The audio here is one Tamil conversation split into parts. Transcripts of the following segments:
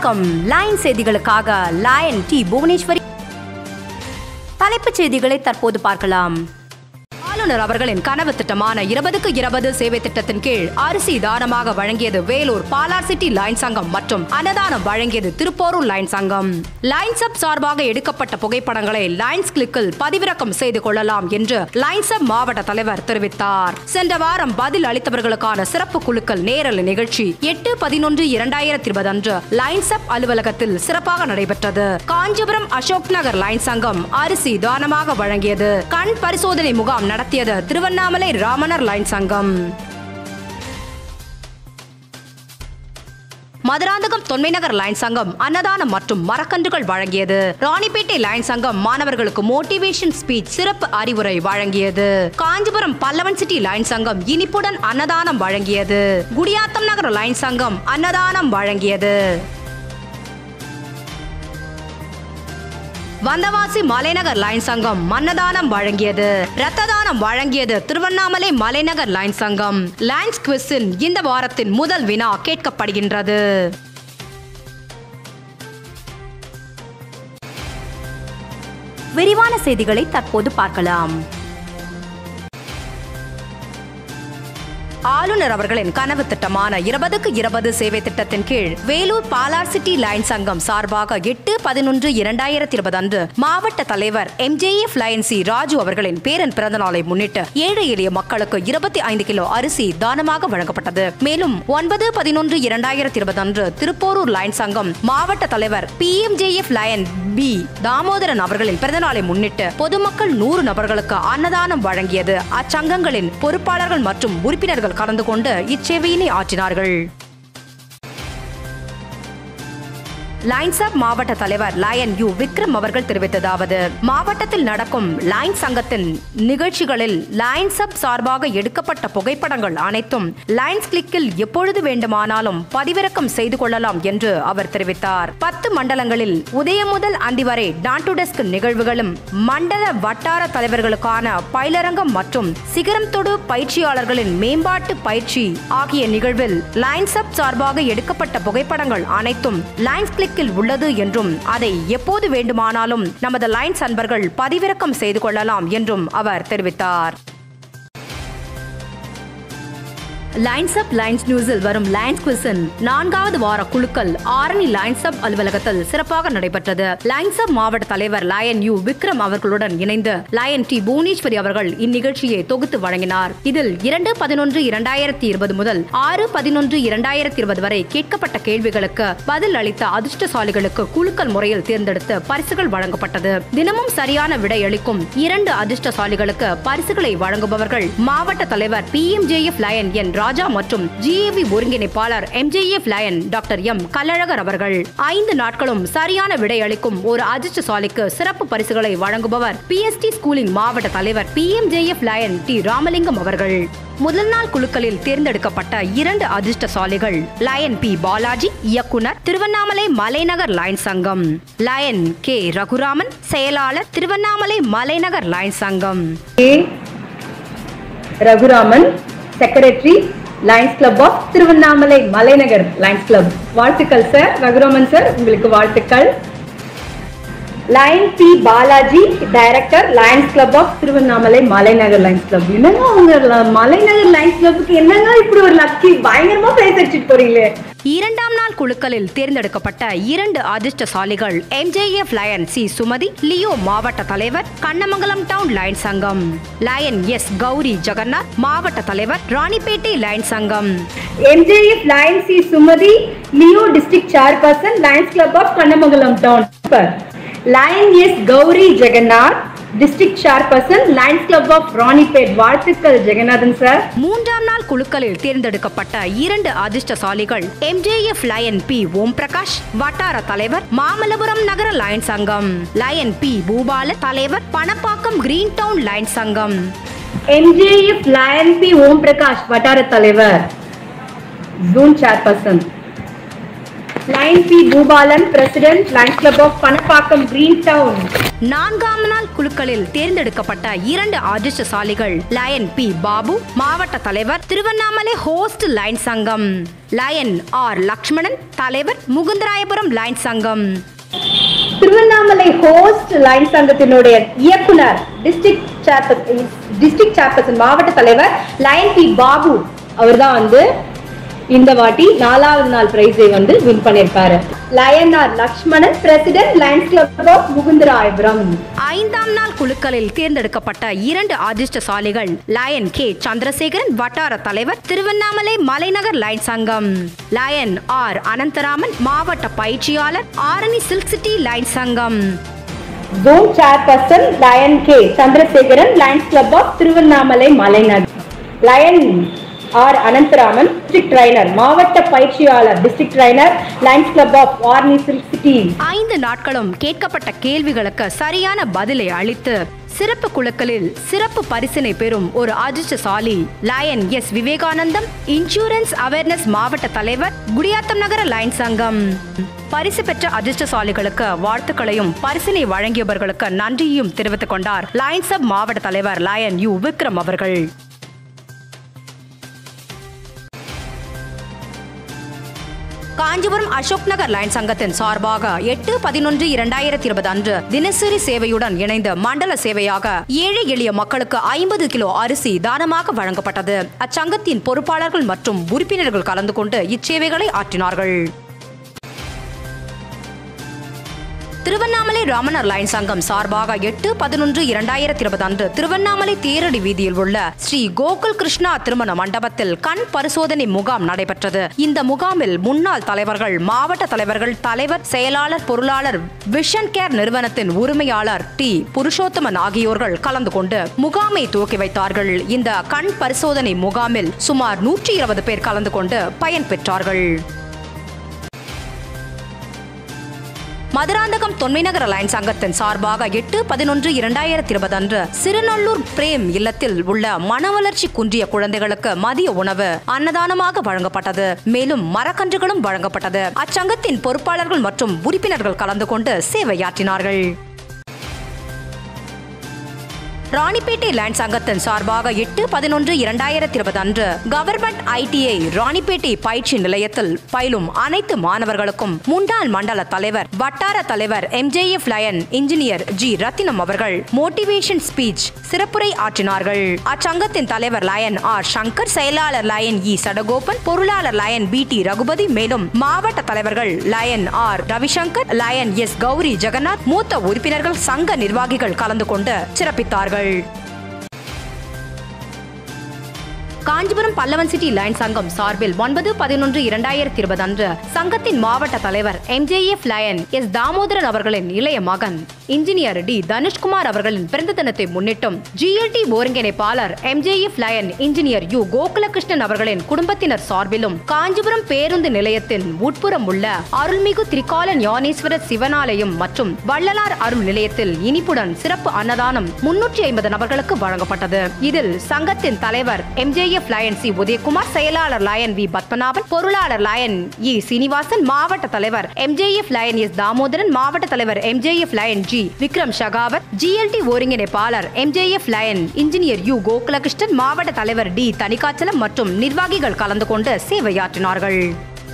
வணக்கம் லைன் செய்திகளுக்காக லயன் டி புவனேஸ்வரி தலைப்புச் செய்திகளை தற்போது பார்க்கலாம் ஆளுநர் அவர்களின் கனவு திட்டமான இருபதுக்கு இருபது சேவை திட்டத்தின் கீழ் அரிசி தானமாக வழங்கியது வேலூர் பாலார் சிட்டி லைன் சங்கம் மற்றும் அன்னதானம் வழங்கியது திருப்போரூர் லைன் சங்கம் லைன்ஸ் அப் சார்பாக எடுக்கப்பட்ட புகைப்படங்களை லைன்ஸ் கிளிக்கில் பதிவிறக்கம் செய்து கொள்ளலாம் என்று லைன்ஸ் அப் மாவட்ட தலைவர் தெரிவித்தார் சென்ற வாரம் பதில் அளித்தவர்களுக்கான சிறப்பு குழுக்கள் நேரல் நிகழ்ச்சி எட்டு பதினொன்று இரண்டாயிரத்தி இருபது அன்று லைன்ஸ் அப் அலுவலகத்தில் சிறப்பாக நடைபெற்றது காஞ்சிபுரம் அசோக் நகர் லைன் சங்கம் அரிசி தானமாக வழங்கியது கண் பரிசோதனை முகாம் நடத்தியது திருவண்ணாமலை ராமனர் லைன் சங்கம் மதுராந்தகம் தொன்மை நகர் லைன் சங்கம் அன்னதானம் மற்றும் மரக்கன்றுகள் வழங்கியது ராணிப்பேட்டை லைன் சங்கம் மாணவர்களுக்கு மோட்டிவேஷன் ஸ்பீச் சிறப்பு அறிவுரை வழங்கியது காஞ்சிபுரம் பல்லவன் சிட்டி லைன் சங்கம் இனிப்புடன் அன்னதானம் வழங்கியது குடியாத்தம் நகர் லைன் சங்கம் அன்னதானம் வழங்கியது வந்தவாசி மலைநகர் லைன் சங்கம் மன்னதானம் வழங்கியது ரத்த தானம் வழங்கியது திருவண்ணாமலை மலைநகர் லைன் சங்கம் லைன்ஸ் குவிஸின் இந்த வாரத்தின் முதல் வினா கேட்கப்படுகின்றது விரிவான செய்திகளை தற்போது பார்க்கலாம் ஆளுநர் அவர்களின் கனவு திட்டமான இருபதுக்கு இருபது சேவை திட்டத்தின் கீழ் வேலூர் பாலார் சிட்டி லைன் சங்கம் சார்பாக எட்டு பதினொன்று இரண்டாயிரத்தி இருபது அன்று மாவட்ட தலைவர் எம்ஜேஎஃப் லைன் சி ராஜு அவர்களின் பேரன் பிறந்த நாளை முன்னிட்டு ஏழை எளிய மக்களுக்கு இருபத்தி ஐந்து கிலோ அரிசி தானமாக வழங்கப்பட்டது மேலும் ஒன்பது பதினொன்று இரண்டாயிரத்தி இருபது அன்று திருப்போரூர் லைன் சங்கம் மாவட்ட தலைவர் P MJF lion P Damodaran அவர்களின் பிறந்தநாளை முன்னிட்டு பொதுமக்கள் நூறு நபர்களுக்கு அன்னதானம் வழங்கியது அச்சங்கங்களின் பொறுப்பாளர்கள் மற்றும் உறுப்பினர்கள் கலந்து கொண்டு இச்சேவையினை ஆற்றினார்கள் லைன்ஸ் அப் மாவட்ட தலைவர் லயன் யு விக்ரம் அவர்கள் தெரிவித்ததாவது மாவட்டத்தில் நடக்கும் லைன் சங்கத்தின் நிகழ்ச்சிகளில் லைன்ஸ் அப் சார்பாக எடுக்கப்பட்ட புகைப்படங்கள் அனைத்தும் லைன்ஸ் கிளிக்கில் எப்பொழுது வேண்டுமானாலும் பதிவிறக்கம் செய்து கொள்ளலாம் என்று அவர் தெரிவித்தார் பத்து மண்டலங்களில் உதயம் முதல் அந்தி வரை டான் டு டெஸ்க் நிகழ்வுகளும் மண்டல வட்டார தலைவர்களுக்கான பயிலரங்கம் மற்றும் சிகரம் தொடு பயிற்சியாளர்களின் மேம்பாட்டு பயிற்சி ஆகிய நிகழ்வில் லைன்ஸ் அப் சார்பாக எடுக்கப்பட்ட புகைப்படங்கள் அனைத்தும் லைன்ஸ் கிளிக்கில் உள்ளது என்றும் அதை எப்போது வேண்டுமானாலும் நமது லைன்ஸ் அன்பர்கள் பதிவிறக்கம் செய்து கொள்ளலாம் என்றும் அவர் தெரிவித்தார் லைன்ஸ் அப் லைன்ஸ் நியூஸில் வரும் லைன்ஸ் குவிஸின் நான்காவது வார குழுக்கள் ஆரணி லைன்ஸ் அப் அலுவலகத்தில் சிறப்பாக நடைபெற்றது லைன்ஸ் அப் மாவட்ட தலைவர் லயன் யு விக்ரம் அவர்களுடன் இணைந்து லயன் டி புவனேஸ்வரி அவர்கள் இந்நிகழ்ச்சியை தொகுத்து வழங்கினார் இதில் இரண்டு பதினொன்று இரண்டாயிரத்தி இருபது முதல் ஆறு பதினொன்று இரண்டாயிரத்தி இருபது வரை கேட்கப்பட்ட கேள்விகளுக்கு பதில் அளித்த அதிர்ஷ்டசாலிகளுக்கு குழுக்கள் முறையில் தேர்ந்தெடுத்து பரிசுகள் வழங்கப்பட்டது தினமும் சரியான விடை அளிக்கும் இரண்டு அதிர்ஷ்டசாலிகளுக்கு பரிசுகளை வழங்குபவர்கள் மாவட்ட தலைவர் P M J F lion N Raja மற்றும் ஜிஏவி ஒருங்கிணைப்பாளர் MJF lion doctor M Kallazhagar அவர்கள் ஐந்து நாட்களும் சரியான விடை அளிக்கும் ஒரு அதிர்ஷ்டசாலிக்கு சிறப்பு பரிசுகளை வழங்குபவர் பிஎஸ்டி ஸ்கூலின் மாவட்ட தலைவர் P M JF lion T Ramalingam அவர்கள் முதல் நாள் குழுக்களில் தேர்ந்தெடுக்கப்பட்ட இரண்டு அதிர்ஷ்டசாலிகள் லயன் பி பாலாஜி இயக்குனர் திருவண்ணாமலை மலைநகர் லைன் சங்கம் லயன் கே ரகுராமன் செயலாளர் திருவண்ணாமலை மலைநகர் லைன் சங்கம் K Raguraman secretary lions club of Thiruvannamalai Malainagar lions club வாழ்த்துக்கள் சார் ரகுராமன் சார் உங்களுக்கு வாழ்த்துக்கள் lion P Balaji director lions club of Thiruvannamalai Malainagar lions club என்னங்க அவங்க ல- மலைநகர் லைன்ஸ் கிளப்புக்கு என்னங்க இப்படி ஒரு லக்கி பயங்கரமா பேச வச்சுட்டு போறீங்களே இரண்டாம் நாள் குழுக்களில் தேர்ந்தெடுக்கப்பட்ட இரண்டு அதிர்ஷ்டசாலிகள் MJF lion C Sumathi Leo மாவட்ட தலைவர் கண்ணமங்கலம் டவுன் லைன் சங்கம் லயன் எஸ் கௌரி ஜெகநாத் மாவட்ட தலைவர் ராணிப்பேட்டை லைன் சங்கம் MJF lions C Sumathi Leo district chairperson lions club of Kannamangalam town lion S Gowri Jagannath district chairperson lions club of Ranipet வாழ்த்துக்கள் ஜெகநாதன் சார் மூன்றாம் நாள் குழுக்களில் தேர்ந்தெடுக்கப்பட்ட இரண்டு அதிர்ஷ்டசாலிகள் MJF lion P Om Prakash வட்டார தலைவர் மாமல்லபுரம் நகர லைன் சங்கம் லயன் பி பூபால தலைவர் பணப்பாக்கம் கிரீன் டவுன் லைன் சங்கம் MJF lion P Om Prakash வட்டார தலைவர் zone chairperson lion P Bhupalan president lions club of Panapakkam green town நான்காம் நாள் குழுக்களில் தேர்ந்தெடுக்கப்பட்ட இரண்டு அதிர்ஷ்டசாலிகள் லயன் பி பாபு மாவட்ட தலைவர் திருவண்ணாமலை ஹோஸ்ட் லைன் சங்கம் லயன் ஆர் லக்ஷ்மணன் தலைவர் முகுந்தராயபுரம் லைன் சங்கம் திருவண்ணாமலை ஹோஸ்ட் லைன் சங்கத்தினுடைய இயக்குனர் டிஸ்ட்ரிக்ட் சேர்பர்சன் டிஸ்ட்ரிக்ட் சேர்பர்சன் மாவட்ட தலைவர் லயன் பி பாபு அவர்தான் வந்து இந்த வாட்டி நாலாவது நாள் பிரைஸை வந்து வின் பண்ணியிருக்காரு lion R Lakshmanan president lions club of Mukundarayapuram ஐந்தாம் நாள் குழுக்களில் தேர்ந்தெடுக்கப்பட்ட இரண்டு அதிர்ஷ்டசாலிகள் லயன் கே சந்திரசேகரன் வட்டார தலைவர் திருவண்ணாமலை மலைநகர் லைன் சங்கம் லயன் ஆர் அனந்தராமன் மாவட்ட பயிற்சியாளர் ஆரணி சில்க் சிட்டி லைன் சங்கம் zone chairperson lion K Chandrasekaran lions club of Thiruvannamalai Malainagar lion R Anantharaman district trainer மாவட்ட பயிற்சியாளர் district trainer lions club of Arni silk city ஐந்து நாட்களும் கேட்கப்பட்ட கேள்விகளுக்கு சரியான பதிலை அளித்து சிறப்பு குழுக்களில் சிறப்பு பரிசினை பெறும் ஒரு அதிர்ஷ்டசாலி lion S Vivekanandam insurance awareness மாவட்ட தலைவர் குடியாத்தம் நகர லைன் சங்கம் பரிசு பெற்ற அதிர்ஷ்டசாலிகளுக்கு வாழ்த்துக்களையும் பரிசினை வழங்கியவர்களுக்கு நன்றியையும் தெரிவித்துக் கொண்டார் லைன்ஸ் அப் மாவட்ட தலைவர் லயன் யு விக்ரம் அவர்கள் காஞ்சிபுரம் அசோக் நகர் லைன் சங்கத்தின் சார்பாக எட்டு பதினொன்று இரண்டாயிரத்தி இருபது அன்று தினசரி சேவையுடன் இணைந்து மண்டல சேவையாக ஏழை எளிய மக்களுக்கு ஐம்பது கிலோ அரிசி தானமாக வழங்கப்பட்டது அச்சங்கத்தின் பொறுப்பாளர்கள் மற்றும் உறுப்பினர்கள் கலந்து கொண்டு இச்சேவைகளை ஆற்றினார்கள் திருவண்ணாமலை ராமனர் லைன் சங்கம் சார்பாக எட்டு பதினொன்று இரண்டாயிரத்தி இருபது அன்று திருவண்ணாமலை தேரடி வீதியில் உள்ள ஸ்ரீ கோகுல் கிருஷ்ணா திருமண மண்டபத்தில் கண் பரிசோதனை முகாம் நடைபெற்றது இந்த முகாமில் முன்னாள் தலைவர்கள் மாவட்ட தலைவர்கள் தலைவர் செயலாளர் பொருளாளர் விஷன் கேர் நிறுவனத்தின் உரிமையாளர் டி புருஷோத்தமன் ஆகியோர்கள் கலந்து கொண்டு முகாமை துவக்கி வைத்தார்கள் இந்த கண் பரிசோதனை முகாமில் சுமார் நூற்றி இருபது பேர் கலந்து கொண்டு பயன் பெற்றார்கள் மதுராந்தகம் தொன்மைநகர் அலையன்ஸ் சங்கத்தின் சார்பாக எட்டு பதினொன்று இரண்டாயிரத்தி இருபது அன்று சிறுநல்லூர் பிரேம் இல்லத்தில் உள்ள மனவளர்ச்சி குன்றிய குழந்தைகளுக்கு மதிய உணவு அன்னதானமாக வழங்கப்பட்டது மேலும் மரக்கன்றுகளும் வழங்கப்பட்டது அச்சங்கத்தின் பொறுப்பாளர்கள் மற்றும் உறுப்பினர்கள் கலந்து கொண்டு சேவையாற்றினார்கள் ராணிப்பேட்டை லேண்ட் சங்கத்தின் சார்பாக எட்டு பதினொன்று இரண்டாயிரத்தி இருபது அன்று கவர்மெண்ட் ஐடிஐ ராணிப்பேட்டை பயிற்சி நிலையத்தில் பயிலும் அனைத்து மாணவர்களுக்கும் முன்னாள் மண்டல தலைவர் வட்டார தலைவர் MJF line engineer G Rathinam அவர்கள் மோட்டிவேஷன் ஸ்பீச் சிறப்புரை ஆற்றினார்கள் அச்சங்கத்தின் தலைவர் லயன் ஆர் சங்கர் செயலாளர் லயன் இ சடகோபன் பொருளாளர் லயன் பி டி ரகுபதி மேலும் மாவட்ட தலைவர்கள் lion R Ravishankar lion S Gowri Jagannath மூத்த உறுப்பினர்கள் சங்க நிர்வாகிகள் கலந்து கொண்டு சிறப்பித்தார்கள் காஞ்சிபுரம் பல்லவன் சிட்டி லைன் சங்கம் சார்பில் ஒன்பது பதினொன்று இரண்டாயிரத்தி இருபது அன்று சங்கத்தின் மாவட்ட தலைவர் எம்ஜேஎஃப் லயன் எஸ் தாமோதரன் அவர்களின் இளைய மகன் இன்ஜினியர் டி தனுஷ்குமார் அவர்களின் பிறந்த தினத்தை முன்னிட்டும் ஜிஎல்டி ஒருங்கிணைப்பாளர் MJF line engineer U Gokulakrishnan அவர்களின் குடும்பத்தினர் சார்பிலும் காஞ்சிபுரம் பேருந்து நிலையத்தின் உட்புறம் உள்ள அருள்மிகு திரிகால ஞானேஸ்வரர் சிவனாலயம் மற்றும் வள்ளலார் அருள் நிலையத்தில் இனிப்புடன் சிறப்பு அன்னதானம் முன்னூற்றி ஐம்பது நபர்களுக்கு வழங்கப்பட்டது இதில் சங்கத்தின் தலைவர் எம்ஜேஎஃப் லயன் சி உதயகுமார் செயலாளர் லயன் வி பத்மநாபன் பொருளாளர் லயன் இ சீனிவாசன் மாவட்ட தலைவர் எம்ஜேஎஃப் லயன் எஸ் தாமோதரன் மாவட்ட தலைவர் MJF lion G Vikram Shekhawat GLT ஒருங்கிணைப்பாளர் MJF line engineer U Gokulakrishnan மாவட்ட தலைவர் டி தனிகாச்சலம் மற்றும் நிர்வாகிகள் கலந்து கொண்டு சேவையாற்றினார்கள்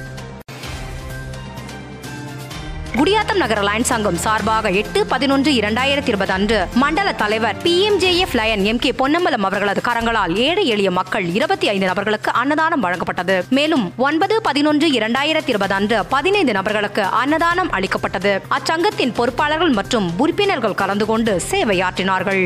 குடியாத்தம் நகர லைன் சங்கம் சார்பாக எட்டு பதினொன்று இரண்டாயிரத்தி இருபது அன்று மண்டல தலைவர் P M J F lion M K Ponnambalam அவர்களது கரங்களால் ஏழை எளிய மக்கள் இருபத்தி ஐந்து நபர்களுக்கு அன்னதானம் வழங்கப்பட்டது மேலும் ஒன்பது பதினொன்று இரண்டாயிரத்தி இருபது அன்று பதினைந்து நபர்களுக்கு அன்னதானம் அளிக்கப்பட்டது அச்சங்கத்தின் பொறுப்பாளர்கள் மற்றும் உறுப்பினர்கள் கலந்து கொண்டு சேவையாற்றினார்கள்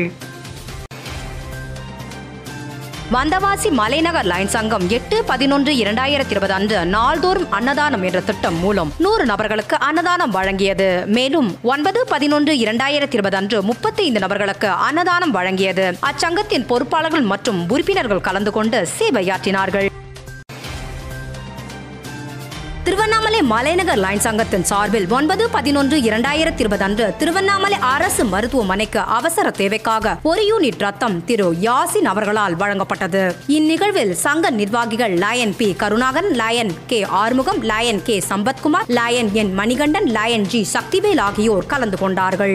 வந்தவாசி மலைநகர் லைன் சங்கம் எட்டு பதினொன்று இரண்டாயிரத்தி இருபது அன்று நாள்தோறும் அன்னதானம் என்ற திட்டம் மூலம் நூறு நபர்களுக்கு அன்னதானம் வழங்கியது மேலும் ஒன்பது பதினொன்று இரண்டாயிரத்தி இருபது அன்று முப்பத்தி ஐந்து நபர்களுக்கு அன்னதானம் வழங்கியது அச்சங்கத்தின் பொறுப்பாளர்கள் மற்றும் உறுப்பினர்கள் கலந்து கொண்டு சேவையாற்றினார்கள் திருவண்ணாமலை மலைநகர் லைன் சங்கத்தின் சார்பில் ஒன்பது பதினொன்று இரண்டாயிரத்தி இருபது அன்று திருவண்ணாமலை அரசு மருத்துவமனைக்கு அவசர தேவைக்காக ஒரு யூனிட் ரத்தம் திரு யாசின் அவர்களால் வழங்கப்பட்டது இந்நிகழ்வில் சங்க நிர்வாகிகள் Lion P Karunakaran Lion K Arumugam Lion K Sampathkumar Lion N Manikandan Lion G Sakthivel ஆகியோர் கலந்து கொண்டார்கள்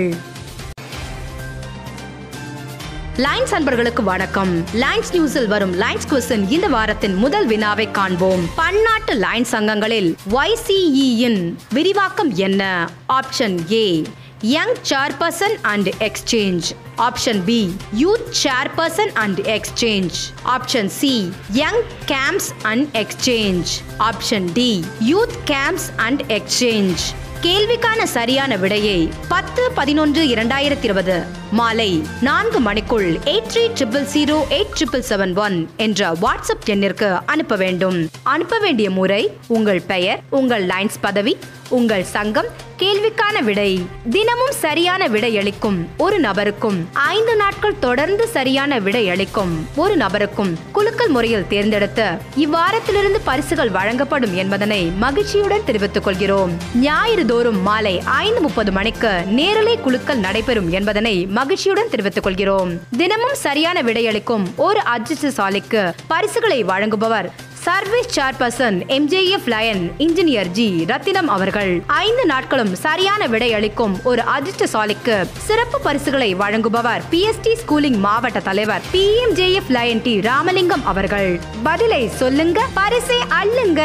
லைன்ஸ் அன்பர்களுக்கு வணக்கம் லைன்ஸ் நியூஸில் வரும் லைன்ஸ் குவிஸின் இந்த வாரத்தின் முதல் வினாவை காண்போம் பன்னாட்டு லைன் சங்கங்களில் YCE-இன் விரிவாக்கம் என்ன option A young chairperson and exchange option B youth chairperson and exchange option C young camps and exchange option D youth camps and exchange கேள்விக்கான சரியான விடையை பத்து பதினொன்று இரண்டாயிரத்தி இருபது மாலை நான்கு மணிக்குள் eight three triple zero eight triple seven one என்ற வாட்ஸ்அப் எண்ணிற்கு அனுப்ப வேண்டும் அனுப்ப வேண்டிய முறை உங்கள் பெயர் உங்கள் லைன்ஸ் பதவி உங்கள் சங்கம் கேள்விக்கான விடை தினமும் சரியான விடை அளிக்கும் ஒரு நபருக்கும் ஐந்து நாட்கள் தொடர்ந்து சரியான விடை அளிக்கும் ஒரு நபருக்கும் குலுக்கல் முறையில் தேர்ந்தெடுத்து இவ்வாரத்திலிருந்து பரிசுகள் வழங்கப்படும் என்பதனை மகிழ்ச்சியுடன் தெரிவித்துக் கொள்கிறோம் ஞாயிறு தோறும் மாலை ஐந்து முப்பது மணிக்கு நேரலை குலுக்கல் நடைபெறும் என்பதனை மகிழ்ச்சியுடன் தெரிவித்துக் கொள்கிறோம் தினமும் சரியான விடையளிக்கும் ஒரு அதிர்ஷ்டசாலிக்கு பரிசுகளை வழங்குபவர் service chairperson MJF line engineer G Rathinam அவர்கள் ஐந்து நாட்களும் சரியான விடை அளிக்கும் ஒரு அதிர்ஷ்டசாலிக்கு சிறப்பு பரிசுகளை வழங்குபவர் பிஎஸ்டி ஸ்கூலிங் மாவட்ட தலைவர் பிஎம்ஜேஎஃப் லயன் டி ராமலிங்கம் அவர்கள் பதிலை சொல்லுங்க பரிசை அள்ளுங்க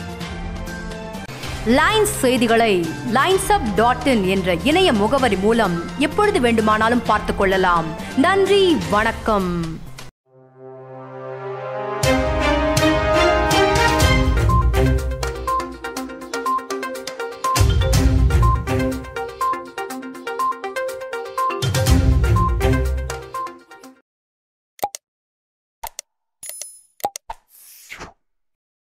லைன்ஸ் செய்திகளை லைன்ஸ் அப் டாட் இன் என்ற இணைய முகவரி மூலம் எப்பொழுது வேண்டுமானாலும் பார்த்துக் கொள்ளலாம் நன்றி வணக்கம்